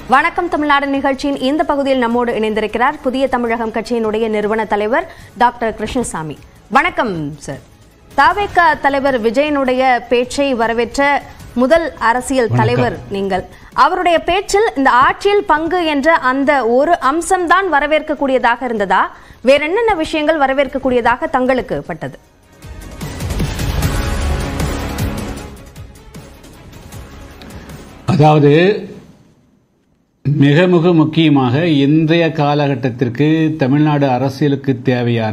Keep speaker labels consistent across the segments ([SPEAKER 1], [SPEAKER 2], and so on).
[SPEAKER 1] வணக்கம் தமிழ்நாடு நிகழ்ச்சியின் இந்த பகுதியில் நம்மோடு இணைந்திருக்கிறார் புதிய தமிழகம் கட்சியினுடைய நிறுவன தலைவர் டாக்டர் கிருஷ்ணசாமி வணக்கம் சார் தாவேக தலைவர் விஜயனுடைய பேச்சை வரவேற்ற முதல் அரசியல் தலைவர் நீங்கள் அவருடைய பேச்சில் இந்த ஆட்சியில் பங்கு என்ற அந்த ஒரு அம்சம்தான் வரவேற்கக்கூடியதாக இருந்ததா வேற என்னென்ன விஷயங்கள் வரவேற்கக்கூடியதாக தங்களுக்கு பட்டது
[SPEAKER 2] அதாவது மிக மிக முக்கியமாக இன்றைய காலகட்டத்திற்கு தமிழ்நாடு அரசியலுக்கு தேவையான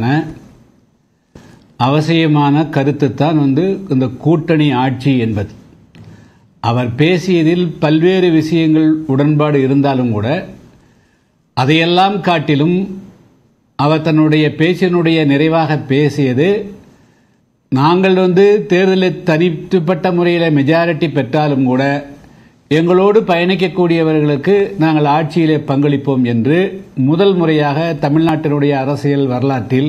[SPEAKER 2] அவசியமான கருத்து தான் வந்து இந்த கூட்டணி ஆட்சி என்பது அவர் பேசியதில் பல்வேறு விஷயங்கள் உடன்பாடு இருந்தாலும் கூட அதையெல்லாம் காட்டிலும் அவர் தன்னுடைய பேச்சினுடைய நிறைவாக பேசியது நாங்கள் வந்து தேர்தலில் தனிப்பட்ட முறையில் மெஜாரிட்டி பெற்றாலும் கூட எங்களோடு பயணிக்கக்கூடியவர்களுக்கு நாங்கள் ஆட்சியிலே பங்களிப்போம் என்று முதல் முறையாக தமிழ்நாட்டினுடைய அரசியல் வரலாற்றில்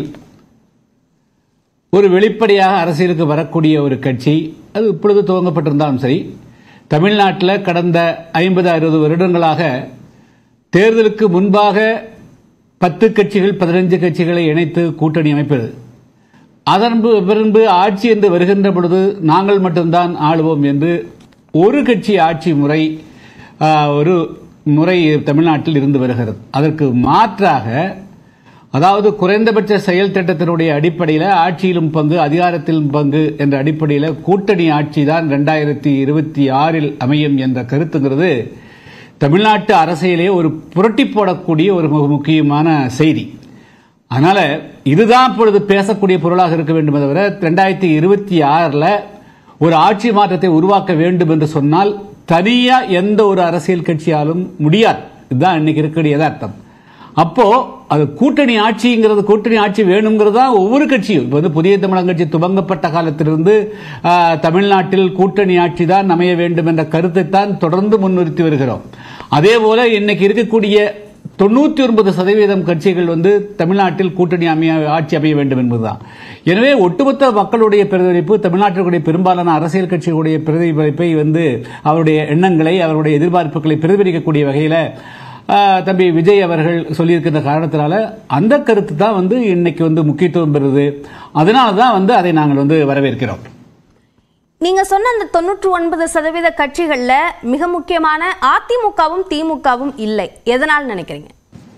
[SPEAKER 2] ஒரு வெளிப்படையாக அரசியலுக்கு வரக்கூடிய ஒரு கட்சி அது இப்பொழுது துவங்கப்பட்டிருந்தாலும் சரி தமிழ்நாட்டில் கடந்த ஐம்பது அறுபது வருடங்களாக தேர்தலுக்கு முன்பாக பத்து கட்சிகள் பதினைஞ்சு கட்சிகளை இணைத்து கூட்டணி அமைப்பது அதன் பின்பு ஆட்சி என்று வருகின்ற பொழுது நாங்கள் மட்டும்தான் ஆளுவோம் என்று ஒரு கட்சி ஆட்சி முறை ஆ, ஒரு முறை தமிழ்நாட்டில் இருந்து வருகிறது அதற்கு மாற்றாக அதாவது குறைந்தபட்ச செயல் திட்டத்தினுடைய அடிப்படையில் ஆட்சியிலும் பங்கு அதிகாரத்திலும் பங்கு என்ற அடிப்படையில் கூட்டணி ஆட்சி தான் ரெண்டாயிரத்தி இருபத்தி ஆறில் அமையும் என்ற கருத்துங்கிறது தமிழ்நாட்டு அரசியலே ஒரு புரட்டி போடக்கூடிய ஒரு மிக முக்கியமான செய்தி அதனால இதுதான் இப்பொழுது பேசக்கூடிய பொருளாக இருக்க வேண்டும் தவிர ரெண்டாயிரத்தி இருபத்தி ஆறில் ஒரு ஆட்சி மாற்றத்தை உருவாக்க வேண்டும் என்று சொன்னால் தனியா எந்த ஒரு அரசியல் கட்சியாலும் முடியாது இதுதான் இன்னைக்கு இருக்கக்கூடிய யதார்த்தம் அப்போ அது கூட்டணி ஆட்சிங்கிறது கூட்டணி ஆட்சி வேணுங்கிறது தான் ஒவ்வொரு கட்சியும் இப்போ வந்து புதிய தமிழகம் கட்சி துவங்கப்பட்ட காலத்திலிருந்து ஆ, தமிழ்நாட்டில் கூட்டணி ஆட்சி தான் அமைய வேண்டும் என்ற கருத்தை தான் தொடர்ந்து முன்னிறுத்தி வருகிறோம் அதே போல இன்னைக்கு இருக்கக்கூடிய தொண்ணூத்தி ஒன்பது சதவீதம் கட்சிகள் வந்து தமிழ்நாட்டில் கூட்டணி அமைய ஆட்சி அமைய வேண்டும் என்பதுதான் எனவே ஒட்டுமொத்த மக்களுடைய பிரதிபலிப்பு தமிழ்நாட்டினுடைய பெரும்பாலான அரசியல் கட்சிகளுடைய பிரதிபலிப்பை வந்து அவருடைய எண்ணங்களை அவருடைய எதிர்பார்ப்புகளை பிரதிபலிக்கக்கூடிய வகையில் ஆஹ், தம்பி விஜய் அவர்கள் சொல்லியிருக்கிற காரணத்தினால அந்த கருத்து தான் வந்து இன்னைக்கு வந்து முக்கியத்துவம் பெறுது அதனால தான் வந்து அதை நாங்கள் வந்து வரவேற்கிறோம்
[SPEAKER 1] நீங்க சொன்ன அந்த தொண்ணூற்று ஒன்பது சதவீத கட்சிகள்ல மிக முக்கியமான அதிமுகவும் திமுகவும் இல்லை எதனால் நினைக்கிறீங்க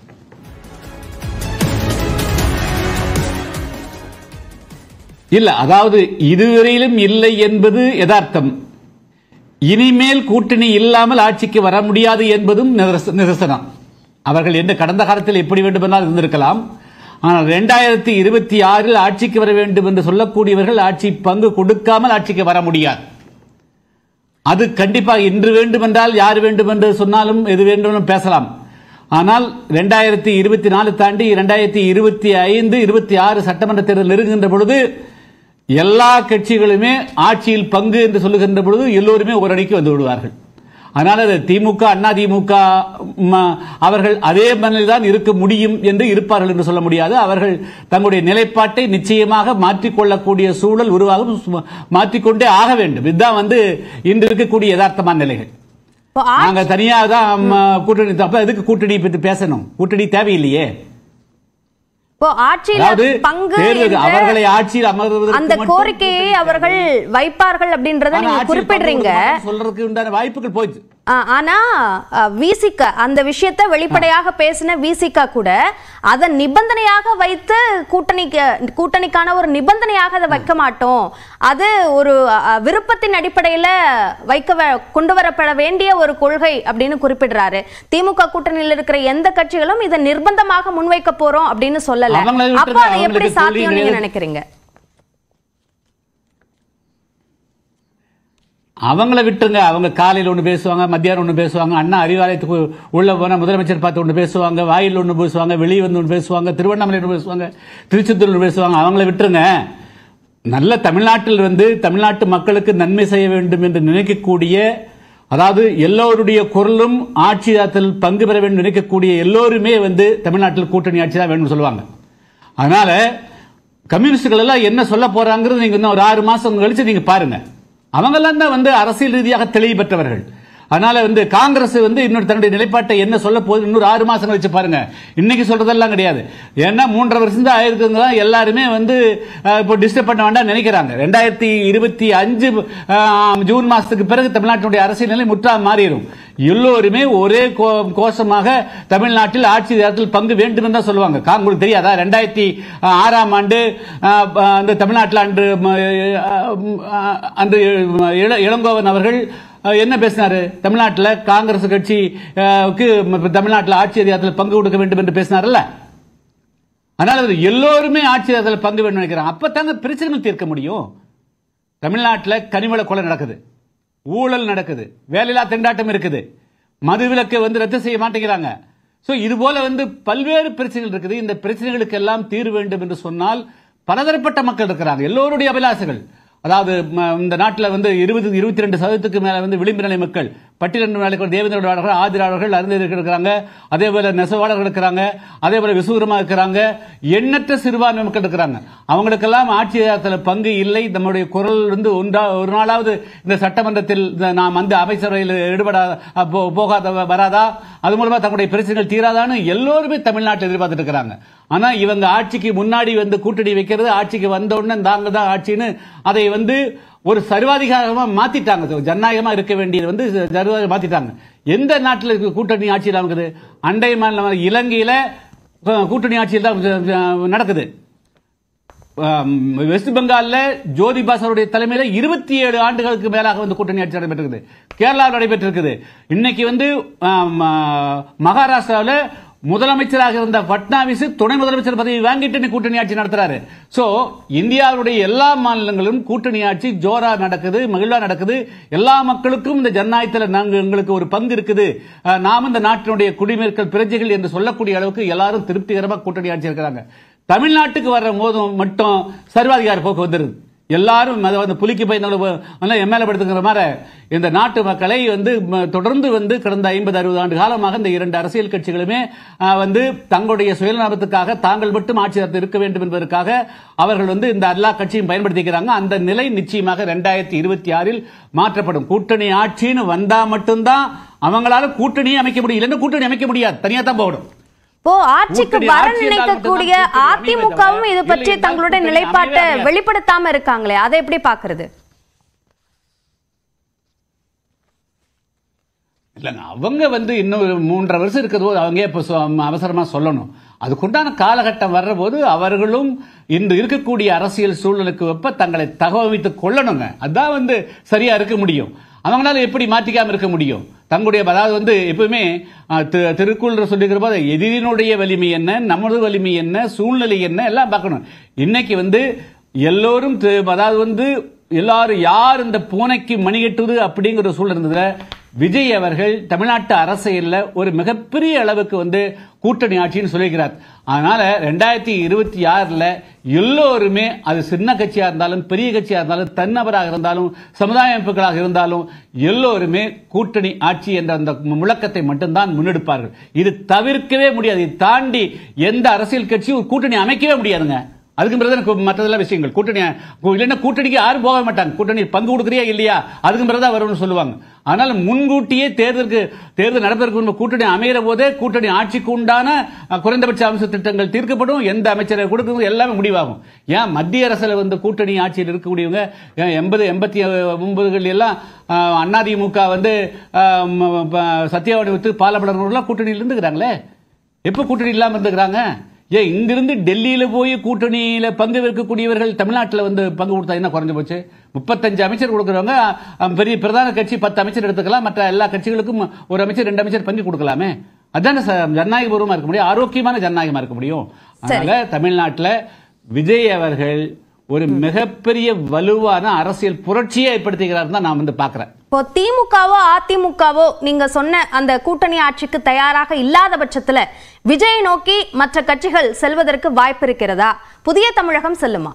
[SPEAKER 2] இல்ல அதாவது இதுவரையிலும் இல்லை என்பது யதார்த்தம் இனிமேல் கூட்டணி இல்லாமல் ஆட்சிக்கு வர முடியாது என்பதும் நிதர்ச- நிதர்சனம் அவர்கள் என்ன கடந்த காலத்தில் எப்படி வேண்டுமென்றால் இருந்திருக்கலாம் ஆனால் ரெண்டாயிரத்தி இருபத்தி ஆறில் ஆட்சிக்கு வர வேண்டும் என்று சொல்லக்கூடியவர்கள் ஆட்சி பங்கு கொடுக்காமல் ஆட்சிக்கு வர முடியாது அது கண்டிப்பாக இன்று வேண்டுமென்றால் யார் வேண்டும் என்று சொன்னாலும் எது வேண்டும் பேசலாம் ஆனால் ரெண்டாயிரத்தி இருபத்தி நாலு தாண்டி ரெண்டாயிரத்தி இருபத்தி ஐந்து இருபத்தி ஆறு சட்டமன்ற தேர்தல் நெருங்குகின்ற பொழுது எல்லா கட்சிகளுமே ஆட்சியில் பங்கு என்று சொல்லுகின்ற பொழுது எல்லோருமே ஒரு அணிக்கு வந்து விடுவார்கள் அதனால அது திமுக அண்ணா திமுக ம, அவர்கள் அதே மனதில் தான் இருக்க முடியும் என்று இருப்பார்கள் என்று சொல்ல முடியாது அவர்கள் தங்களுடைய நிலைப்பாட்டை நிச்சயமாக மாற்றிக்கொள்ளக்கூடிய சூழல் உருவாகும் சு- மாற்றிக்கொண்டே ஆக வேண்டும் இதுதான் வந்து இன்று இருக்கக்கூடிய யதார்த்தமான நிலைகள்
[SPEAKER 1] இப்போ ஆ-
[SPEAKER 2] நாங்க தனியா தான் ம, கூட்டணி அப்ப எதுக்கு கூட்டணி பத்தி பேசணும் கூட்டணி தேவையில்லையே
[SPEAKER 1] இப்போ ஆட்சியில
[SPEAKER 2] அதாவது
[SPEAKER 1] பங்கு
[SPEAKER 2] தேர்தல்
[SPEAKER 1] என்ற
[SPEAKER 2] அவர்களை ஆட்சியில் அமர்வதற்கு
[SPEAKER 1] அந்த
[SPEAKER 2] மட்டும்
[SPEAKER 1] கோரிக்கையை அவர்கள் வைப்பார்கள் அப்படின்றத
[SPEAKER 2] ஆனா
[SPEAKER 1] நீங்க
[SPEAKER 2] ஆட்சியில்
[SPEAKER 1] குறிப்பிடுறீங்க
[SPEAKER 2] பங்கு மட்டும் சொல்றதுக்கு உண்டான வாய்ப்புகள் போயிடுச்சு
[SPEAKER 1] ஆ, ஆனா விசிக அந்த விஷயத்தை வெளிப்படையாக பேசின விசிக கூட அதை நிபந்தனையாக வைத்து கூட்டணிக்கு கூட்டணிக்கான ஒரு நிபந்தனையாக அதை வைக்க மாட்டோம் அது ஒரு அ, விருப்பத்தின் அடிப்படையில வைக்க வ- கொண்டு வரப்பட வேண்டிய ஒரு கொள்கை அப்படின்னு குறிப்பிடுறாரு திமுக கூட்டணியில் இருக்கிற எந்த கட்சிகளும் இதை நிர்பந்தமாக முன்வைக்க போறோம் அப்படின்னு சொல்லல
[SPEAKER 2] அவங்கள விட்டுருங்க,
[SPEAKER 1] அப்ப அது எப்படி
[SPEAKER 2] அவங்களுக்கு
[SPEAKER 1] சாத்தியம் நீங்க
[SPEAKER 2] தோல்வி
[SPEAKER 1] நினைக்கிறீங்க
[SPEAKER 2] அவங்கள விட்டுருங்க அவங்க காலையில் ஒன்று பேசுவாங்க மத்தியானம் ஒன்று பேசுவாங்க அண்ணா அறிவாலயத்துக்கு உள்ள போன முதலமைச்சர் பார்த்து ஒன்று பேசுவாங்க வாயில் ஒன்று பேசுவாங்க வெளியே வந்து ஒன்று பேசுவாங்க திருவண்ணாமலை ஒன்று பேசுவாங்க திருச்செந்தூர் ஒன்று பேசுவாங்க அவங்கள விட்டுருங்க நல்ல தமிழ்நாட்டில் வந்து தமிழ்நாட்டு மக்களுக்கு நன்மை செய்ய வேண்டும் என்று நினைக்கக்கூடிய அதாவது எல்லோருடைய குரலும் ஆட்சியாத்தில் பங்கு பெற வேண்டும் நினைக்கக்கூடிய எல்லோருமே வந்து தமிழ்நாட்டில் கூட்டணி ஆட்சி தான் வேணும்னு சொல்லுவாங்க அதனால கம்யூனிஸ்டுகள் எல்லாம் என்ன சொல்ல போறாங்கிறது நீங்க இன்னும் ஒரு ஆறு மாசம் கழிச்சு நீங்க பாருங்க அவங்கெல்லாம் தான் வந்து அரசியல் ரீதியாக தெளிவு பெற்றவர்கள் அதனால வந்து காங்கிரஸ் வந்து இன்னொரு தன்னுடைய நிலைப்பாட்டை என்ன சொல்ல போகுது இன்னொரு ஆறு மாசம் கழிச்சு பாருங்க இன்னைக்கு சொல்றதெல்லாம் கிடையாது ஏன்னா மூன்றரை வருஷம் தான் ஆயிருக்குங்க எல்லாருமே வந்து அஹ், இப்போ டிஸ்டர்ப் பண்ண வேண்டாம் நினைக்கிறாங்க ரெண்டாயிரத்தி இருபத்தி அஞ்சு அஹ், ஜூன் மாசத்துக்கு பிறகு தமிழ்நாட்டினுடைய அரசியல் நிலை முற்றா மாறிடும் எல்லோருமே ஒரே கோ- கோஷமாக தமிழ்நாட்டில் ஆட்சி அதிகாரத்தில் பங்கு வேண்டும் என்று தான் சொல்லுவாங்க கா- உங்களுக்கு தெரியாதா ரெண்டாயிரத்தி ஆறாம் ஆண்டு அஹ், ப- அந்த தமிழ்நாட்டில் அன்று ம, அஹ், அஹ், அன்று இள- இளங்கோவன் அவர்கள் அஹ், என்ன பேசினாரு தமிழ்நாட்டில் காங்கிரஸ் கட்சிக்கு தமிழ்நாட்டில் ஆட்சி அதிகாரத்தில் பங்கு கொடுக்க வேண்டும் என்று பேசினார்ல அதனால அவர் எல்லோருமே ஆட்சி அதிகாரத்தில் பங்கு வேண்டும் நினைக்கிறாங்க அப்பதாங்க பிரச்சனைகள் தீர்க்க முடியும் தமிழ்நாட்டில் கனிவள கொலை நடக்குது ஊழல் நடக்குது வேலையில்லா திண்டாட்டம் இருக்குது மதுவிலக்கை வந்து ரத்து செய்ய மாட்டேங்கிறாங்க சோ இது போல வந்து பல்வேறு பிரச்சனைகள் இருக்குது இந்த பிரச்சனைகளுக்கு எல்லாம் தீர்வு வேண்டும் என்று சொன்னால் பலதரப்பட்ட மக்கள் இருக்கிறாங்க எல்லோருடைய அபிலாஷைகள் அதாவது ம, இந்த நாட்டில் வந்து இருபது இருபத்தி ரெண்டு சதவீதத்துக்கு மேல வந்து விளிம்பு நிலை மக்கள் பட்டியல் நிலைக்கு தேவேந்திரவாளர்கள் ஆதிராளர்கள் அறிஞர்கள் இருக்கிறாங்க அதே போல நெசவாளர்கள் இருக்கிறாங்க அதே போல விசுவரமா இருக்கிறாங்க எண்ணற்ற சிறுபான்மை மக்கள் இருக்கிறாங்க அவங்களுக்கெல்லாம் ஆட்சி அதிகாரத்தில் பங்கு இல்லை நம்முடைய குரல் வந்து ஒன்றா ஒரு நாளாவது இந்த சட்டமன்றத்தில் இந்த நாம் வந்து அமைச்சரவையில் ஈடுபடா போ- போகாத வராதா அது மூலமா தங்களுடைய பிரச்சனைகள் தீராதான்னு எல்லோருமே தமிழ்நாட்டில் எதிர்பார்த்துட்டு இருக்கிறாங்க ஆனா இவங்க ஆட்சிக்கு முன்னாடி வந்து கூட்டணி வைக்கிறது ஆட்சிக்கு வந்த உடனே தாங்க தான் ஆட்சின்னு அதை வந்து ஒரு சர்வாதிகாரமா மாத்திட்டாங்க ஜனநாயகமா இருக்க வேண்டியது வந்து சர்வாதிகாரம் மாத்திட்டாங்க எந்த நாட்டில் இருக்க கூட்டணி ஆட்சியில் இருக்குது அண்டை மாநிலம் இலங்கையில அஹ், கூட்டணி ஆட்சியில் தான் அஹ், நடக்குது ஆம், வெஸ்ட் பெங்கால்ல ஜோதி பாசருடைய தலைமையில இருபத்தி ஏழு ஆண்டுகளுக்கு மேலாக வந்து கூட்டணி ஆட்சி நடைபெற்றிருக்குது கேரளாவில் நடைபெற்றிருக்குது இன்னைக்கு வந்து ஆம், ஆ, மகாராஷ்டிராவில் முதலமைச்சராக இருந்த பட்னாவிஸ் துணை முதலமைச்சர் பதவி வாங்கிட்டு இன்னைக்கு கூட்டணி ஆட்சி நடத்துறாரு சோ இந்தியாவுடைய எல்லா மாநிலங்களிலும் கூட்டணி ஆட்சி ஜோரா நடக்குது மகிழ்வா நடக்குது எல்லா மக்களுக்கும் இந்த ஜனநாயகத்தில் நாங்க எங்களுக்கு ஒரு பங்கு இருக்குது ஆ, நாம் இந்த நாட்டினுடைய குடிமக்கள் பிரஜைகள் என்று சொல்லக்கூடிய அளவுக்கு எல்லாரும் திருப்திகரமாக கூட்டணி ஆட்சி இருக்கிறாங்க தமிழ்நாட்டுக்கு வர்ற போதும் மட்டும் சர்வாதிகார போக்கு வந்துருது எல்லாரும் அதை வந்து புலிக்கு பயந்தவங்க எம்எல்ஏ படுத்துக்கிற மாதிரி இந்த நாட்டு மக்களை வந்து ம, தொடர்ந்து வந்து கடந்த ஐம்பது அறுபது ஆண்டு காலமாக இந்த இரண்டு அரசியல் கட்சிகளுமே ஆ, வந்து தங்களுடைய சுயநலத்துக்காக தாங்கள் மட்டும் ஆட்சி நடத்த இருக்க வேண்டும் என்பதற்காக அவர்கள் வந்து இந்த எல்லா கட்சியும் பயன்படுத்திக்கிறாங்க அந்த நிலை நிச்சயமாக ரெண்டாயிரத்தி இருபத்தி ஆறில் மாற்றப்படும் கூட்டணி ஆட்சின்னு வந்தா மட்டும்தான் அவங்களால கூட்டணியே அமைக்க முடியும் இல்லைன்னா கூட்டணி அமைக்க முடியாது தனியா தான் போகணும்
[SPEAKER 1] இப்போ ஆட்சிக்கு
[SPEAKER 2] கூட்டணி
[SPEAKER 1] வர
[SPEAKER 2] ஆட்சி இருந்தால்
[SPEAKER 1] நினைக்கக்கூடிய
[SPEAKER 2] மட்டும்தான் கூட்டணி அமைவதே
[SPEAKER 1] அதிமுகவும்
[SPEAKER 2] தவிர
[SPEAKER 1] இது பற்றி
[SPEAKER 2] இல்லை என்றால்
[SPEAKER 1] தங்களுடைய
[SPEAKER 2] கூட்டணி
[SPEAKER 1] நிலைப்பாட்டை
[SPEAKER 2] அமையவே அமையாது.
[SPEAKER 1] வெளிப்படுத்தாம இருக்காங்களே அதை எப்படி பாக்குறது
[SPEAKER 2] இல்லைங்க அவங்க வந்து இன்னும் ஒரு மூன்றரை வருஷம் இருக்கிற போது அவங்க இப்போ சொ- அவசரமா சொல்லணும் அதுக்குண்டான காலகட்டம் வர்ற போது அவர்களும் இன்று இருக்கக்கூடிய அரசியல் சூழலுக்கு வெப்ப தங்களை தகவமைத்துக் கொள்ளணுங்க அதான் வந்து சரியா இருக்க முடியும் அவங்களால எப்படி மாற்றிக்காம இருக்க முடியும் தங்களுடைய அதாவது வந்து எப்பவுமே அஹ், தி- திருக்குறள் சொல்லிக்கிற போது எதிரினுடைய வலிமை என்ன நமது வலிமை என்ன சூழ்நிலை என்ன எல்லாம் பார்க்கணும் இன்னைக்கு வந்து எல்லோரும் தி- அதாவது வந்து எல்லாரும் யார் இந்த பூனைக்கு மணி கட்டுவது அப்படிங்கிற ஒரு சூழல் இருந்ததுல விஜய் அவர்கள் தமிழ்நாட்டு அரசியல்ல ஒரு மிகப்பெரிய அளவுக்கு வந்து கூட்டணி ஆட்சின்னு சொல்லியிருக்கிறார் அதனால ரெண்டாயிரத்தி இருபத்தி ஆறுல எல்லோருமே அது சின்ன கட்சியா இருந்தாலும் பெரிய கட்சியா இருந்தாலும் தன்னபராக இருந்தாலும் சமுதாய அமைப்புகளாக இருந்தாலும் எல்லோருமே கூட்டணி ஆட்சி என்ற அந்த முழக்கத்தை மட்டும்தான் முன்னெடுப்பார்கள் இது தவிர்க்கவே முடியாது இதை தாண்டி எந்த அரசியல் கட்சியும் ஒரு கூட்டணி அமைக்கவே முடியாதுங்க அதுக்கு பிறகு எனக்கு மற்றதெல்லாம் விஷயங்கள் கூட்டணி இல்லைன்னா கூட்டணிக்கு யாரும் போக மாட்டாங்க கூட்டணி பங்கு கொடுக்குறியா இல்லையா அதுக்கு பிறகு தான் வரும்னு சொல்லுவாங்க அதனால முன்கூட்டியே தேர்தலுக்கு தேர்தல் நடப்பதற்கு முன்பு கூட்டணி அமைகிற போதே கூட்டணி ஆட்சிக்கு உண்டான அஹ், குறைந்தபட்ச அம்ச திட்டங்கள் தீர்க்கப்படும் எந்த அமைச்சரை கொடுக்கணும் எல்லாமே முடிவாகும் ஏன் மத்திய அரசுல வந்து கூட்டணி ஆட்சியில் இருக்கக்கூடியவங்க ஏன் எண்பது எண்பத்தி ஒன்பதுகள் எல்லாம் அஹ், அதிமுக வந்து அஹ், ம- ப- சத்யாவதி வித்து பாலப்படலாம் கூட்டணியில் இருந்துக்கிறாங்களே எப்போ கூட்டணி இல்லாம இருந்துக்கிறாங்க ஏன் இங்கிருந்து டெல்லியில போய் கூட்டணியில பங்கு வைக்கக்கூடியவர்கள் தமிழ்நாட்டில் வந்து பங்கு கொடுத்தா என்ன குறைஞ்சு போச்சு முப்பத்தஞ்சு அமைச்சர் கொடுக்குறவங்க அஹ், பெரிய பிரதான கட்சி பத்து அமைச்சர் எடுத்துக்கலாம் மற்ற எல்லா கட்சிகளுக்கும் ஒரு அமைச்சர் ரெண்டு அமைச்சர் பங்கு கொடுக்கலாமே அதான ச- ஜனநாயகபூர்வமா இருக்க முடியும் ஆரோக்கியமான ஜனநாயகமா இருக்க முடியும் அதனால தமிழ்நாட்டில் விஜய் அவர்கள் ஒரு மிகப்பெரிய வலுவான அரசியல் புரட்சியை ஏற்படுத்துகிறார் தான் நான் வந்து பார்க்கிறேன்
[SPEAKER 1] இப்போ திமுகவோ அதிமுகவோ நீங்க சொன்ன அந்த கூட்டணி ஆட்சிக்கு தயாராக இல்லாத பட்சத்துல விஜயை நோக்கி மற்ற கட்சிகள் செல்வதற்கு வாய்ப்பு இருக்கிறதா புதிய தமிழகம் செல்லுமா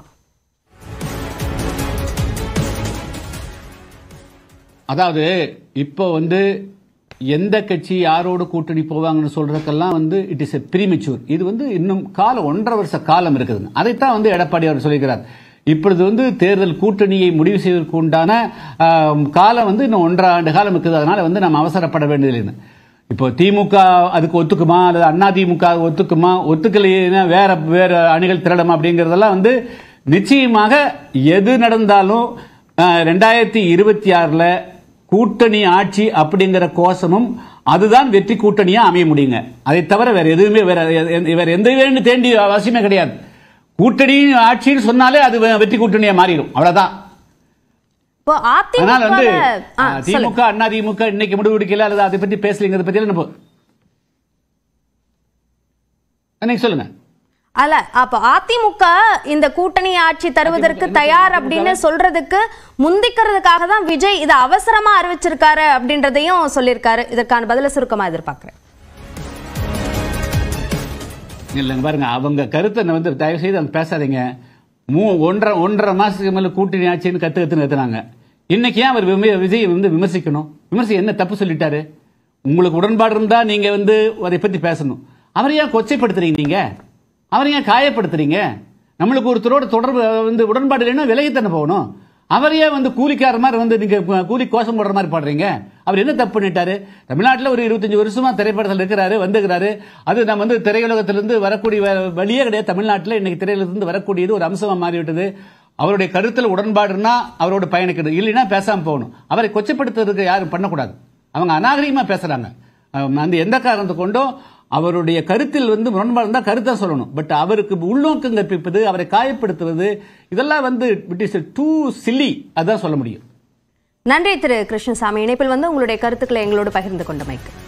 [SPEAKER 2] அதாவது இப்போ வந்து எந்த கட்சி யாரோடு கூட்டணி போவாங்கன்னு சொல்றதுக்கெல்லாம் வந்து இட் இஸ் எ ப்ரீமெச்சூர் இது வந்து இன்னும் காலம் ஒன்றரை வருஷ காலம் இருக்குதுங்க அதைத்தான் வந்து எடப்பாடி அவர் சொல்லிக்கிறார் இப்பொழுது வந்து தேர்தல் கூட்டணியை முடிவு செய்வதற்கு உண்டான ஆம், காலம் வந்து இன்னும் ஒன்றரை ஆண்டு காலம் இருக்குது அதனால வந்து நம்ம அவசரப்பட வேண்டியதில்லை இப்போ திமுக அதுக்கு ஒத்துக்குமா அல்லது அண்ணா திமுக ஒத்துக்குமா ஒத்துக்கலைன்னா வேற வேற அணிகள் திரளுமா அப்படிங்கறதெல்லாம் வந்து நிச்சயமாக எது நடந்தாலும் அஹ், ரெண்டாயிரத்தி இருபத்தி ஆறுல கூட்டணி ஆட்சி அப்படிங்கிற கோஷமும் அதுதான் வெற்றி கூட்டணியா அமைய முடியுங்க அதை தவிர வேற எதுவுமே வேற எ- வேற எந்த வேணும் தேண்டி அவசியமே கிடையாது கூட்டணி ஆட்சின்னு சொன்னாலே அது வெ- வெற்றி கூட்டணியா மாறிடும் அவ்வளவுதான்
[SPEAKER 1] இப்போ
[SPEAKER 2] அதனால வந்து
[SPEAKER 1] அதிமுக
[SPEAKER 2] அஹ், திமுக அண்ணா திமுக இன்னைக்கு முடிவெடுக்கல அல்லது அதை பத்தி பேசலைங்கிறத பத்தி நம்ம அன்னைக்கு சொல்லுங்க
[SPEAKER 1] அல்ல அப்ப அதிமுக இந்த கூட்டணி ஆட்சி தருவதற்கு தயார் அப்படின்னு சொல்றதுக்கு முந்திக்கிறதுக்காக தான் விஜய் இதை அவசரமா அறிவிச்சிருக்காரு அப்படின்றதையும் சொல்லியிருக்காரு இதற்கான பதில சுருக்கமா எதிர்பார்க்கிறேன்
[SPEAKER 2] இல்லைங்க பாருங்க அவங்க கருத்தை நான் வந்து தயவு செய்து அவங்க பேசாதீங்க மூ ஒன்றரை ஒன்றரை மாசத்துக்கு மேல கூட்டணி ஆட்சின்னு கத்து கத்து நிறுத்தினாங்க இன்னைக்கு ஏன் அவர் விம- விஜய் வந்து விமர்சிக்கணும் விமர்சி என்ன தப்பு சொல்லிட்டாரு உங்களுக்கு உடன்பாடு இருந்தா நீங்க வந்து அதை பத்தி பேசணும் அவரை ஏன் கொச்சைப்படுத்துறீங்க நீங்க அவரை ஏன் காயப்படுத்துறீங்க நம்மளுக்கு ஒருத்தரோட தொடர்பு வந்து உடன்பாடு இல்லைன்னா விலகித்தானே போகணும் அவரையே வந்து கூலிக்கார மாதிரி வந்து நீங்க கு- கூலி கோஷம் போடுற மாதிரி பாடுறீங்க அவர் என்ன தப்பு பண்ணிட்டாரு தமிழ்நாட்டில் ஒரு இருபத்தஞ்சு வருஷமா திரைப்படத்தில் இருக்கிறாரு வந்துக்கிறாரு அது நம்ம வந்து திரையுலகத்திலிருந்து வரக்கூடிய வ- வழியே கிடையாது தமிழ்நாட்டில் இன்னைக்கு திரையுலகத்திலிருந்து வரக்கூடியது ஒரு அம்சமா மாறிவிட்டது அவருடைய கருத்தில் உடன்பாடுனா அவரோட பயணிக்கணும் இல்லைன்னா பேசாம போகணும் அவரை கொச்சப்படுத்துறதுக்கு யாரும் பண்ணக்கூடாது அவங்க அநாகரிகமா பேசுறாங்க அஹ் அந்த எந்த காரணத்தை கொண்டும் அவருடைய கருத்தில் வந்து முரண்பாடு இருந்தால் கருத்தை சொல்லணும் பட் அவருக்கு உள்நோக்கம் கற்பிப்பது அவரை காயப்படுத்துவது இதெல்லாம் வந்து இட் இஸ் டூ சில்லி அதான் சொல்ல முடியும்
[SPEAKER 1] நன்றி திரு கிருஷ்ணசாமி இணைப்பில் வந்து உங்களுடைய கருத்துக்களை எங்களோடு பகிர்ந்து கொண்டமைக்கு